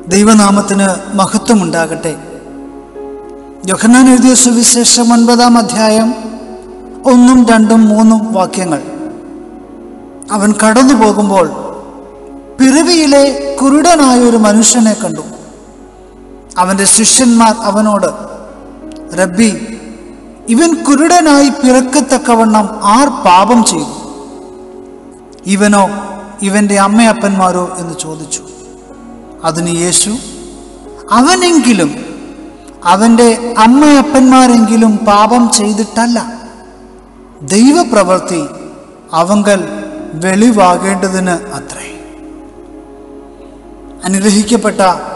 ദൈവനാമത്തിന് മഹത്വമുണ്ടാകട്ടെ യോഹന്നാൻ എഴുതിയ സുവിശേഷം ഒൻപതാം അധ്യായം ഒന്നും രണ്ടും മൂന്നും വാക്യങ്ങൾ അവൻ കടന്നു പോകുമ്പോൾ പിറവിയിലെ കുരുടനായ ഒരു മനുഷ്യനെ കണ്ടു അവൻ്റെ ശിഷ്യന്മാർ അവനോട് റബ്ബി ഇവൻ കുരുടനായി പിറക്കത്തക്കവണ്ണം ആർ പാപം ചെയ്തു ഇവനോ ഇവൻ്റെ അമ്മയപ്പന്മാരോ എന്ന് ചോദിച്ചു അതിന് യേശു അവനെങ്കിലും അവൻ്റെ അമ്മയപ്പന്മാരെങ്കിലും പാപം ചെയ്തിട്ടല്ല ദൈവപ്രവൃത്തി അവങ്കൽ വെളിവാകേണ്ടതിന് അത്രേ അനുഗ്രഹിക്കപ്പെട്ട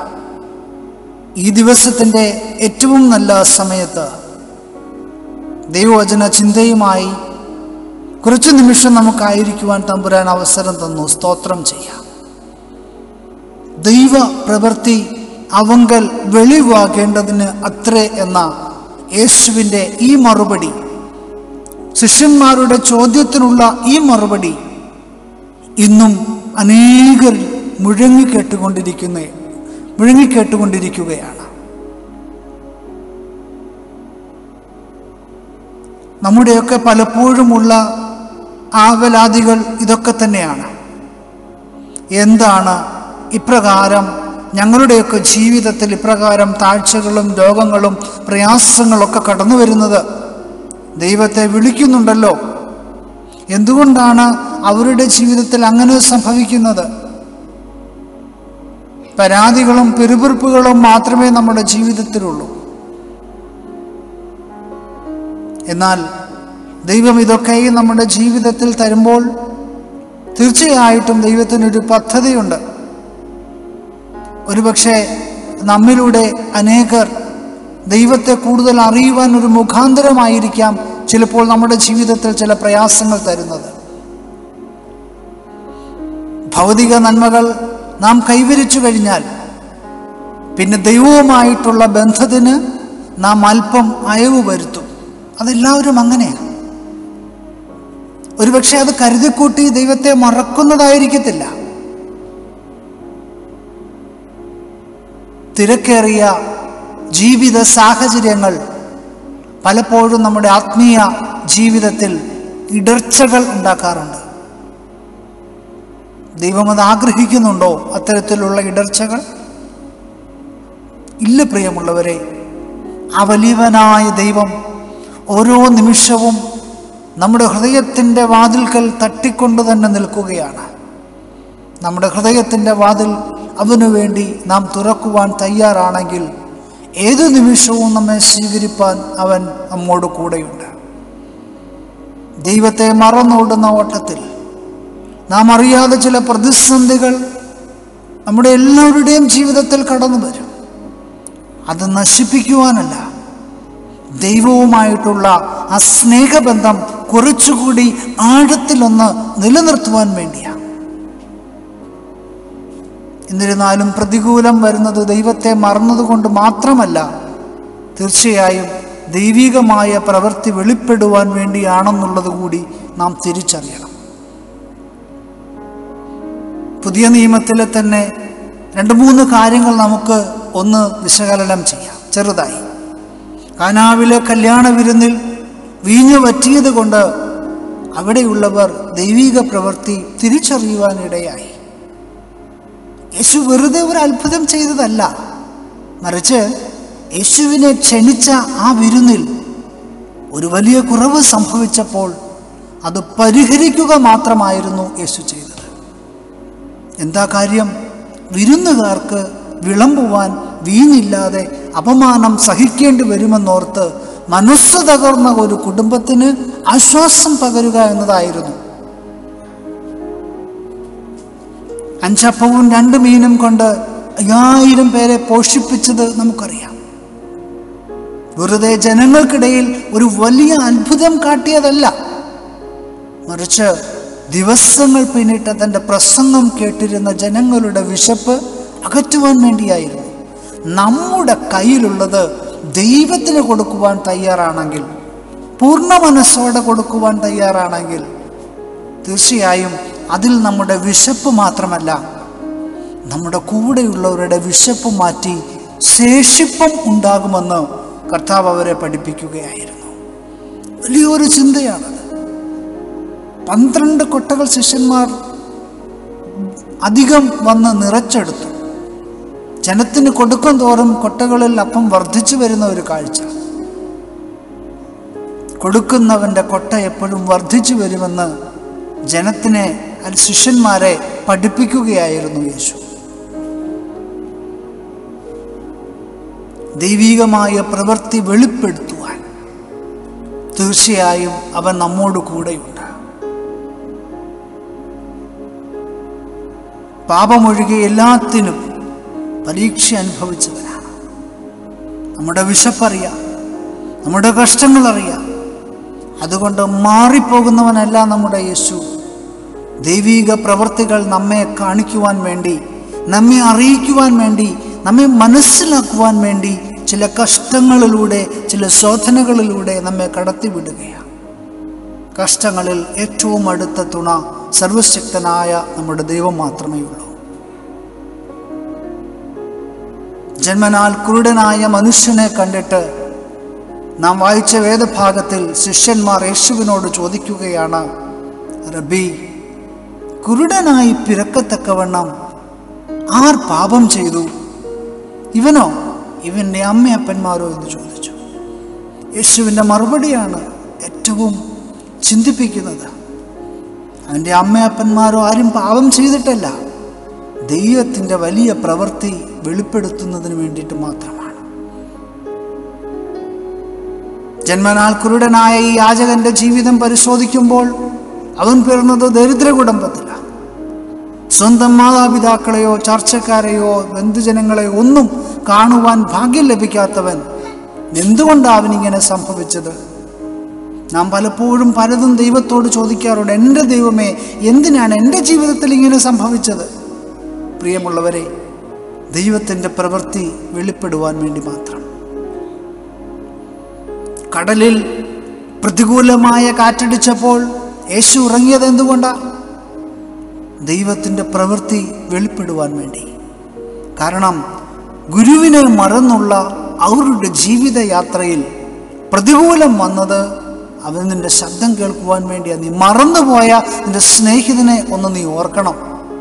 ഈ ദിവസത്തിൻ്റെ ഏറ്റവും നല്ല സമയത്ത് ദൈവവചന ചിന്തയുമായി കുറച്ചു നിമിഷം നമുക്കായിരിക്കുവാൻ തമ്പുരാൻ അവസരം തന്നു സ്തോത്രം ചെയ്യാം ദൈവ പ്രവൃത്തി അവങ്കൽ വെളിവാകേണ്ടതിന് അത്രേ എന്ന യേശുവിൻ്റെ ഈ മറുപടി ശിഷ്യന്മാരുടെ ചോദ്യത്തിനുള്ള ഈ മറുപടി ഇന്നും അനേകർ മുഴങ്ങിക്കേട്ടുകൊണ്ടിരിക്കുന്ന മുഴങ്ങിക്കേട്ടുകൊണ്ടിരിക്കുകയാണ് നമ്മുടെയൊക്കെ പലപ്പോഴുമുള്ള ആവലാദികൾ ഇതൊക്കെ തന്നെയാണ് എന്താണ് ഇപ്രകാരം ഞങ്ങളുടെയൊക്കെ ജീവിതത്തിൽ ഇപ്രകാരം താഴ്ചകളും രോഗങ്ങളും പ്രയാസങ്ങളൊക്കെ കടന്നു വരുന്നത് ദൈവത്തെ വിളിക്കുന്നുണ്ടല്ലോ എന്തുകൊണ്ടാണ് അവരുടെ ജീവിതത്തിൽ അങ്ങനെ സംഭവിക്കുന്നത് പരാതികളും പിറുപിറുപ്പുകളും മാത്രമേ നമ്മുടെ ജീവിതത്തിലുള്ളൂ എന്നാൽ ദൈവം ഇതൊക്കെയും നമ്മുടെ ജീവിതത്തിൽ തരുമ്പോൾ തീർച്ചയായിട്ടും ദൈവത്തിനൊരു പദ്ധതിയുണ്ട് ഒരുപക്ഷെ നമ്മിലൂടെ അനേകർ ദൈവത്തെ കൂടുതൽ അറിയുവാൻ ഒരു മുഖാന്തരമായിരിക്കാം ചിലപ്പോൾ നമ്മുടെ ജീവിതത്തിൽ ചില പ്രയാസങ്ങൾ തരുന്നത് ഭൗതിക നന്മകൾ നാം കൈവരിച്ചു കഴിഞ്ഞാൽ പിന്നെ ദൈവവുമായിട്ടുള്ള ബന്ധത്തിന് നാം അല്പം അയവ് വരുത്തും അതെല്ലാവരും അങ്ങനെയാണ് ഒരുപക്ഷെ അത് കരുതിക്കൂട്ടി ദൈവത്തെ മറക്കുന്നതായിരിക്കത്തില്ല തിരക്കേറിയ ജീവിത സാഹചര്യങ്ങൾ പലപ്പോഴും നമ്മുടെ ആത്മീയ ജീവിതത്തിൽ ഇടർച്ചകൾ ഉണ്ടാക്കാറുണ്ട് ദൈവം അത് ആഗ്രഹിക്കുന്നുണ്ടോ അത്തരത്തിലുള്ള ഇടർച്ചകൾ ഇല്ല പ്രിയമുള്ളവരെ ആ വലിയവനായ ദൈവം ഓരോ നിമിഷവും നമ്മുടെ ഹൃദയത്തിൻ്റെ വാതിൽക്കൽ തട്ടിക്കൊണ്ട് തന്നെ നിൽക്കുകയാണ് നമ്മുടെ ഹൃദയത്തിൻ്റെ വാതിൽ അവനു വേണ്ടി നാം തുറക്കുവാൻ തയ്യാറാണെങ്കിൽ ഏതു നിമിഷവും നമ്മെ സ്വീകരിപ്പാൻ അവൻ നമ്മോട് കൂടെയുണ്ട് ദൈവത്തെ മറന്നോടുന്ന ഓട്ടത്തിൽ നാം അറിയാതെ ചില പ്രതിസന്ധികൾ നമ്മുടെ എല്ലാവരുടെയും ജീവിതത്തിൽ കടന്നു വരും അത് നശിപ്പിക്കുവാനല്ല ദൈവവുമായിട്ടുള്ള ആ സ്നേഹബന്ധം കുറച്ചുകൂടി ആഴത്തിലൊന്ന് നിലനിർത്തുവാൻ വേണ്ടിയാണ് എന്നിരുന്നാലും പ്രതികൂലം വരുന്നത് ദൈവത്തെ മറന്നതുകൊണ്ട് മാത്രമല്ല തീർച്ചയായും ദൈവികമായ പ്രവൃത്തി വെളിപ്പെടുവാൻ വേണ്ടിയാണെന്നുള്ളത് കൂടി നാം തിരിച്ചറിയണം പുതിയ നിയമത്തിലെ തന്നെ രണ്ട് മൂന്ന് കാര്യങ്ങൾ നമുക്ക് ഒന്ന് വിശകലനം ചെയ്യാം ചെറുതായി കാനാവിലെ കല്യാണ വിരുന്നിൽ വീഞ്ഞു വറ്റിയത് കൊണ്ട് അവിടെയുള്ളവർ ദൈവിക പ്രവൃത്തി തിരിച്ചറിയുവാനിടയായി യേശു വെറുതെ ഒരു അത്ഭുതം ചെയ്തതല്ല മറിച്ച് യേശുവിനെ ക്ഷണിച്ച ആ വിരുന്നിൽ ഒരു വലിയ കുറവ് സംഭവിച്ചപ്പോൾ അത് പരിഹരിക്കുക മാത്രമായിരുന്നു യേശു ചെയ്തത് എന്താ കാര്യം വിരുന്നുകാർക്ക് വിളമ്പുവാൻ വീഞ്ഞില്ലാതെ അപമാനം സഹിക്കേണ്ടി വരുമെന്നോർത്ത് മനസ്സ് തകർന്ന ഒരു കുടുംബത്തിന് ആശ്വാസം പകരുക എന്നതായിരുന്നു അഞ്ചപ്പവും രണ്ട് മീനും കൊണ്ട് അയ്യായിരം പേരെ പോഷിപ്പിച്ചത് നമുക്കറിയാം വെറുതെ ജനങ്ങൾക്കിടയിൽ ഒരു വലിയ അത്ഭുതം കാട്ടിയതല്ല മറിച്ച് ദിവസങ്ങൾ പിന്നിട്ട് തൻ്റെ പ്രസംഗം കേട്ടിരുന്ന ജനങ്ങളുടെ വിശപ്പ് അകറ്റുവാൻ വേണ്ടിയായിരുന്നു നമ്മുടെ കയ്യിലുള്ളത് ദൈവത്തിന് കൊടുക്കുവാൻ തയ്യാറാണെങ്കിൽ പൂർണ്ണ മനസ്സോടെ കൊടുക്കുവാൻ തയ്യാറാണെങ്കിൽ തീർച്ചയായും അതിൽ നമ്മുടെ വിശപ്പ് മാത്രമല്ല നമ്മുടെ കൂടെയുള്ളവരുടെ വിശപ്പ് മാറ്റി ശേഷിപ്പം ഉണ്ടാകുമെന്ന് കർത്താവ് അവരെ പഠിപ്പിക്കുകയായിരുന്നു വലിയൊരു ചിന്തയാണത് പന്ത്രണ്ട് കൊട്ടകൾ ശിഷ്യന്മാർ അധികം വന്ന് നിറച്ചെടുത്തു ജനത്തിന് കൊടുക്കും തോറും കൊട്ടകളിൽ അപ്പം വർദ്ധിച്ചു വരുന്ന ഒരു കാഴ്ച കൊടുക്കുന്നവൻ്റെ കൊട്ട എപ്പോഴും വർദ്ധിച്ചു വരുമെന്ന് ജനത്തിനെ അല്ല ശിഷ്യന്മാരെ പഠിപ്പിക്കുകയായിരുന്നു യേശു ദൈവികമായ പ്രവൃത്തി വെളിപ്പെടുത്തുവാൻ തീർച്ചയായും അവൻ നമ്മോട് കൂടെയുണ്ട് പാപമൊഴികെ എല്ലാത്തിനും പരീക്ഷ അനുഭവിച്ചവനാണ് നമ്മുടെ വിശപ്പറിയാം നമ്മുടെ കഷ്ടങ്ങൾ അറിയാം അതുകൊണ്ട് മാറിപ്പോകുന്നവനല്ല നമ്മുടെ യേശു ദൈവിക പ്രവൃത്തികൾ നമ്മെ കാണിക്കുവാൻ വേണ്ടി നമ്മെ അറിയിക്കുവാൻ വേണ്ടി നമ്മെ മനസ്സിലാക്കുവാൻ വേണ്ടി ചില കഷ്ടങ്ങളിലൂടെ ചില ശോധനകളിലൂടെ നമ്മെ കടത്തിവിടുകയാണ് കഷ്ടങ്ങളിൽ ഏറ്റവും അടുത്ത തുണ സർവശക്തനായ നമ്മുടെ ദൈവം മാത്രമേ ഉള്ളൂ ജന്മനാൽ കുരുടനായ മനുഷ്യനെ കണ്ടിട്ട് നാം വായിച്ച വേദഭാഗത്തിൽ ശിഷ്യന്മാർ യേശുവിനോട് ചോദിക്കുകയാണ് റബി കുരുടനായി പിറക്കത്തക്കവണ്ണം ആർ പാപം ചെയ്തു ഇവനോ ഇവൻ്റെ അമ്മയപ്പന്മാരോ എന്ന് ചോദിച്ചു യേശുവിൻ്റെ മറുപടിയാണ് ഏറ്റവും ചിന്തിപ്പിക്കുന്നത് അവൻ്റെ അമ്മയപ്പന്മാരോ ആരും പാപം ചെയ്തിട്ടല്ല ദൈവത്തിൻ്റെ വലിയ പ്രവൃത്തി വെളിപ്പെടുത്തുന്നതിന് വേണ്ടിയിട്ട് മാത്രമാണ് ജന്മനാൽ കുരുടനായ ഈ യാചകന്റെ ജീവിതം പരിശോധിക്കുമ്പോൾ അവൻ പിറന്നത് ദരിദ്ര കുടുംബത്തിലാണ് സ്വന്തം മാതാപിതാക്കളെയോ ചർച്ചക്കാരെയോ ബന്ധുജനങ്ങളെയോ ഒന്നും കാണുവാൻ ഭാഗ്യം ലഭിക്കാത്തവൻ എന്തുകൊണ്ടാണ് അവനിങ്ങനെ സംഭവിച്ചത് നാം പലപ്പോഴും പലതും ദൈവത്തോട് ചോദിക്കാറുണ്ട് എൻ്റെ ദൈവമേ എന്തിനാണ് എൻ്റെ ജീവിതത്തിൽ ഇങ്ങനെ സംഭവിച്ചത് പ്രിയമുള്ളവരെ ദൈവത്തിൻ്റെ പ്രവൃത്തി വെളിപ്പെടുവാൻ വേണ്ടി മാത്രം കടലിൽ പ്രതികൂലമായ കാറ്റടിച്ചപ്പോൾ യേശു ഇറങ്ങിയത് എന്തുകൊണ്ടാണ് ദൈവത്തിൻ്റെ പ്രവൃത്തി വെളിപ്പെടുവാൻ വേണ്ടി കാരണം ഗുരുവിനെ മറന്നുള്ള അവരുടെ ജീവിതയാത്രയിൽ പ്രതികൂലം വന്നത് അവൻ നിന്റെ ശബ്ദം കേൾക്കുവാൻ വേണ്ടിയാണ് നീ മറന്നുപോയ നിന്റെ സ്നേഹിതനെ ഒന്ന് നീ ഓർക്കണം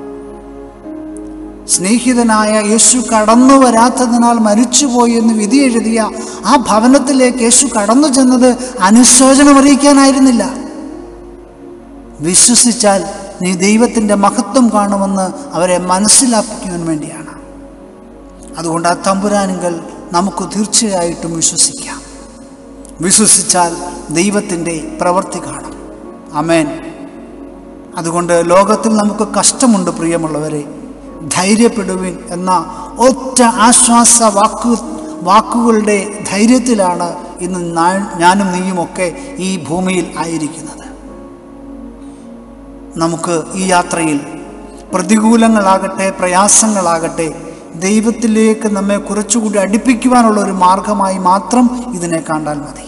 സ്നേഹിതനായ യേശു കടന്നു വരാത്തതിനാൽ മരിച്ചുപോയി എന്ന് വിധി എഴുതിയ ആ ഭവനത്തിലേക്ക് യേശു കടന്നു ചെന്നത് അനുശോചനം അറിയിക്കാനായിരുന്നില്ല വിശ്വസിച്ചാൽ നീ ദൈവത്തിൻ്റെ മഹത്വം കാണുമെന്ന് അവരെ മനസ്സിലാക്കിക്കുവാൻ വേണ്ടിയാണ് അതുകൊണ്ട് ആ തമ്പുരാനുകൾ നമുക്ക് തീർച്ചയായിട്ടും വിശ്വസിക്കാം വിശ്വസിച്ചാൽ ദൈവത്തിൻ്റെ പ്രവൃത്തി കാണും അമേൻ അതുകൊണ്ട് ലോകത്തിൽ നമുക്ക് കഷ്ടമുണ്ട് പ്രിയമുള്ളവരെ ധൈര്യപ്പെടുവിൻ എന്ന ഒറ്റ ആശ്വാസ വാക്കു വാക്കുകളുടെ ധൈര്യത്തിലാണ് ഇന്ന് നാ- ഞാനും നീയുമൊക്കെ ഈ ഭൂമിയിൽ ആയിരിക്കുന്നത് നമുക്ക് ഈ യാത്രയിൽ പ്രതികൂലങ്ങളാകട്ടെ പ്രയാസങ്ങളാകട്ടെ ദൈവത്തിലേക്ക് നമ്മെ കുറച്ചുകൂടി അടുപ്പിക്കുവാനുള്ള ഒരു മാർഗമായി മാത്രം ഇതിനെ കണ്ടാൽ മതി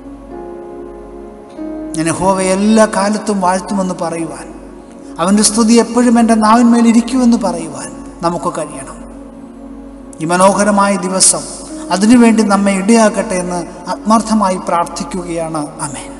ഞാൻ ഹോവ എല്ലാ കാലത്തും വാഴ്ത്തുമെന്ന് പറയുവാൻ അവൻ്റെ സ്തുതി എപ്പോഴും എൻ്റെ നാവിന്മേൽ ഇരിക്കുമെന്ന് പറയുവാൻ നമുക്ക് കഴിയണം ഈ മനോഹരമായ ദിവസം അതിനുവേണ്ടി നമ്മെ ഇടയാക്കട്ടെ എന്ന് ആത്മാർത്ഥമായി പ്രാർത്ഥിക്കുകയാണ് അമേൻ